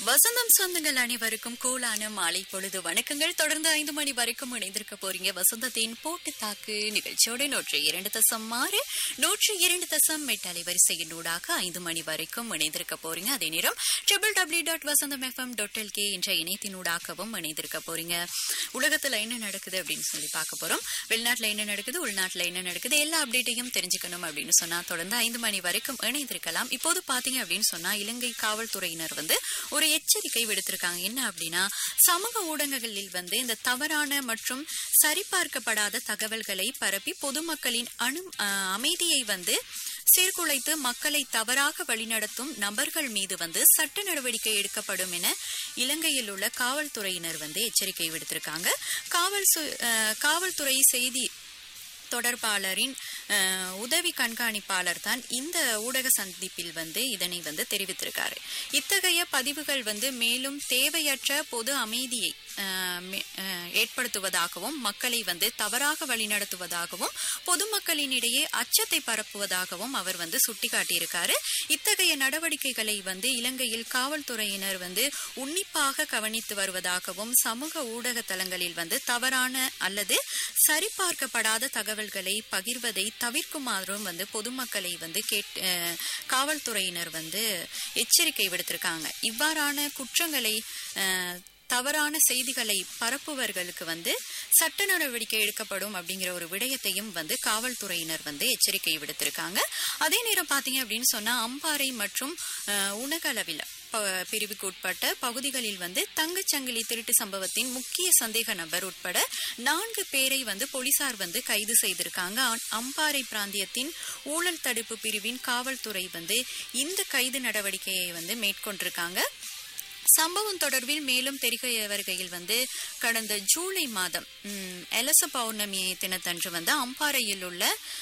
வசந்தம் சொந்தங்கள் அனைவருக்கும் கூலான மாலை பொழுது வணக்கங்கள் தொடர்ந்து ஐந்து மணி வரைக்கும் இணைந்திருக்க போறீங்க வசந்தத்தின் போட்டு தாக்கு நிகழ்ச்சியோட நூற்றி இரண்டு தசம் ஆறு நூற்றி இரண்டு தசம் எட்டு அலைவரிசையின் ஊடாக ஐந்து மணி வரைக்கும் இணைந்திருக்க போறீங்க அதே நேரம் triple W dot Vasantham FM dot LK என்ற இணையத்தினூடாகவும் இணைந்திருக்க போறீங்க உலகத்துல என்ன நடக்குது அப்படின்னு சொல்லி பார்க்க போறோம் வெளிநாட்டுல என்ன நடக்குது உள்நாட்டுல என்ன நடக்குது எல்லா அப்டேட்டையும் தெரிஞ்சுக்கணும் அப்படின்னு சொன்னா தொடர்ந்து ஐந்து மணி வரைக்கும் இணைந்திருக்கலாம் இப்போது பாத்தீங்க அப்படின்னு சொன்னா இலங்கை காவல்துறையினர் வந்து ஒரு எச்சரிக்கை விடுத்திருக்காங்க என்ன அப்படின்னா சமூக ஊடகங்களில் வந்து இந்த தவறான மற்றும் சரிபார்க்கப்படாத தகவல்களை பரப்பி பொதுமக்களின் அணு அஹ், அமைதியை வந்து சீர்குலைத்து மக்களை தவறாக வழிநடத்தும் நபர்கள் மீது வந்து சட்ட நடவடிக்கை எடுக்கப்படும் என இலங்கையில் உள்ள காவல்துறையினர் வந்து எச்சரிக்கை விடுத்திருக்காங்க காவல் சு- அஹ், காவல்துறை செய்தி தொடர்பாளரின் அஹ், உதவி கண்காணிப்பாளர் தான் இந்த ஊடக சந்திப்பில் வந்து இதனை வந்து தெரிவித்திருக்காரு இத்தகைய பதிவுகள் வந்து மேலும் தேவையற்ற பொது அமைதியை அஹ், மே- அஹ், ஏற்படுத்துவதாகவும் மக்களை வந்து தவறாக வழிநடத்துவதாகவும் பொதுமக்களினிடையே அச்சத்தை பரப்புவதாகவும் அவர் வந்து சுட்டிக்காட்டியிருக்காரு இத்தகைய நடவடிக்கைகளை வந்து இலங்கையில் காவல்துறையினர் வந்து உன்னிப்பாக கவனித்து வருவதாகவும் சமூக ஊடக தளங்களில் வந்து தவறான அல்லது சரிபார்க்கப்படாத தகவல்களை பகிர்வதை தவிர்க்குமாறும் வந்து பொதுமக்களை வந்து கேட் அஹ், காவல்துறையினர் வந்து எச்சரிக்கை விடுத்திருக்காங்க இவ்வாறான குற்றங்களை அஹ், தவறான செய்திகளை பரப்புவர்களுக்கு வந்து சட்ட நடவடிக்கை எடுக்கப்படும் அப்படிங்கிற ஒரு விடயத்தையும் வந்து காவல்துறையினர் வந்து எச்சரிக்கை விடுத்திருக்காங்க அதே நேரம் பாத்தீங்க அப்படின்னு சொன்னா அம்பாறை மற்றும் அஹ், உணகளவில் ப- பிரிவுக்கு உட்பட்ட பகுதிகளில் வந்து தங்கச்சங்கிலி திருட்டு சம்பவத்தின் முக்கிய சந்தேக நபர் உட்பட நான்கு பேரை வந்து போலீசார் வந்து கைது செய்திருக்காங்க அ- அம்பாறை பிராந்தியத்தின் ஊழல் தடுப்பு பிரிவின் காவல்துறை வந்து இந்த கைது நடவடிக்கையை வந்து மேற்கொண்டிருக்காங்க சம்பவம் தொடர்பில் மேலும் தெரிய வருகையில் வந்து கடந்த ஜூலை மாதம் ம், எலச பௌர்ணமி தினத்தன்று வந்து அம்பாறையில் உள்ள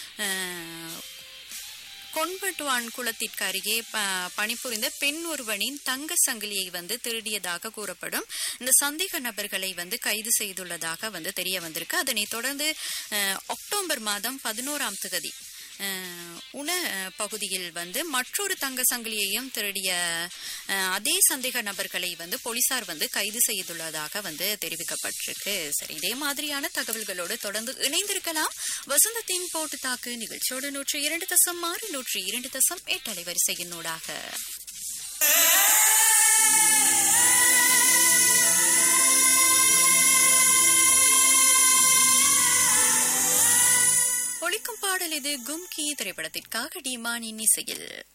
அஹ், கொன்பட்டுவான் குளத்திற்கு அருகே ப- பணிபுரிந்த பெண் ஒருவனின் தங்க சங்கிலியை வந்து திருடியதாக கூறப்படும் இந்த சந்தேக நபர்களை வந்து கைது செய்துள்ளதாக வந்து தெரிய வந்திருக்கு அதனைத் தொடர்ந்து அஹ், அக்டோபர் மாதம் பதினோராம் தேதி அஹ், உண அஹ், பகுதியில் வந்து மற்றொரு தங்க சங்கிலியையும் திருடிய அஹ், அதே சந்தேக நபர்களை வந்து போலீசார் வந்து கைது செய்துள்ளதாக வந்து தெரிவிக்கப்பட்டிருக்கு சரி இதே மாதிரியான தகவல்களோடு தொடர்ந்து இணைந்திருக்கலாம் வசந்தத்தின் போட்டு தாக்கு நிகழ்ச்சியோடு நூற்றி இரண்டு தசம் ஆறு நூற்றி இரண்டு தசம் எட்டு அலைவரிசையினூடாக ஒழிக்கும் பாடல் இது கும்கி திரைப்படத்திற்காக டிமானின் இசையில்